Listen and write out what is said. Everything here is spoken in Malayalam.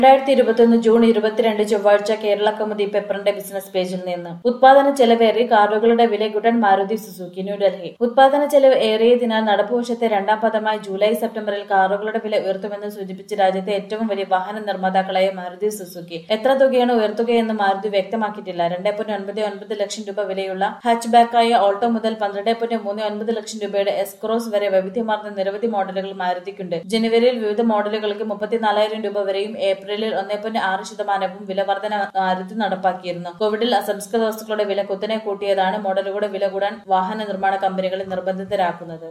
രണ്ടായിരത്തി ഇരുപത്തിയൊന്ന് ജൂൺ ഇരുപത്തിരണ്ട് ചൊവ്വാഴ്ച കേരള കൗമുദി പെപ്പറിന്റെ ബിസിനസ് പേജിൽ നിന്ന് ഉത്പാദന ചെലവേറി കാറുകളുടെ വില കൂട്ടാൻ മാരുതി സുസുക്കി ന്യൂഡൽഹി ഉത്പാദന ചെലവ് ഏറിയതിനാൽ നടപ്പുവർഷത്തെ രണ്ടാം പദമായ ജൂലൈ സെപ്റ്റംബറിൽ കാറുകളുടെ വില ഉയർത്തുമെന്ന് സൂചിപ്പിച്ച് രാജ്യത്തെ ഏറ്റവും വലിയ വാഹന നിർമ്മാതാക്കളായ മാരുതി സുസുക്കി എത്ര തുകയാണ് ഉയർത്തുകയെന്ന് മാരുതി വ്യക്തമാക്കിയിട്ടില്ല രണ്ടേ പോയിന്റ് ഒൻപത് ഒൻപത് ലക്ഷം രൂപ വിലയുള്ള ഹാച്ച് ബാക്കായ ഓൾട്ടോ മുതൽ പന്ത്രണ്ട് പോയിന്റ് മൂന്ന് ഒൻപത് ലക്ഷം രൂപയുടെ എസ്ക്രോസ് വരെ വൈവിധ്യമാർന്ന നിരവധി മോഡലുകൾ മാരുതിക്കുണ്ട് ജനുവരിയിൽ വിവിധ മോഡലുകൾക്ക് മുപ്പത്തിനാലായിരം രൂപ വരെയും ഏപ്രിലിൽ ഒന്നേ പോയിന്റ് ആറ് ശതമാനവും വില വർധന മാരുതി നടപ്പാക്കിയിരുന്നു കോവിഡിൽ അസംസ്കൃത വസ്തുക്കളുടെ വില കുത്തനെ കൂട്ടിയതാണ് മോഡലുകളുടെ വില കൂടാൻ വാഹന നിർമ്മാണ കമ്പനികളെ നിർബന്ധിതരാക്കുന്നത്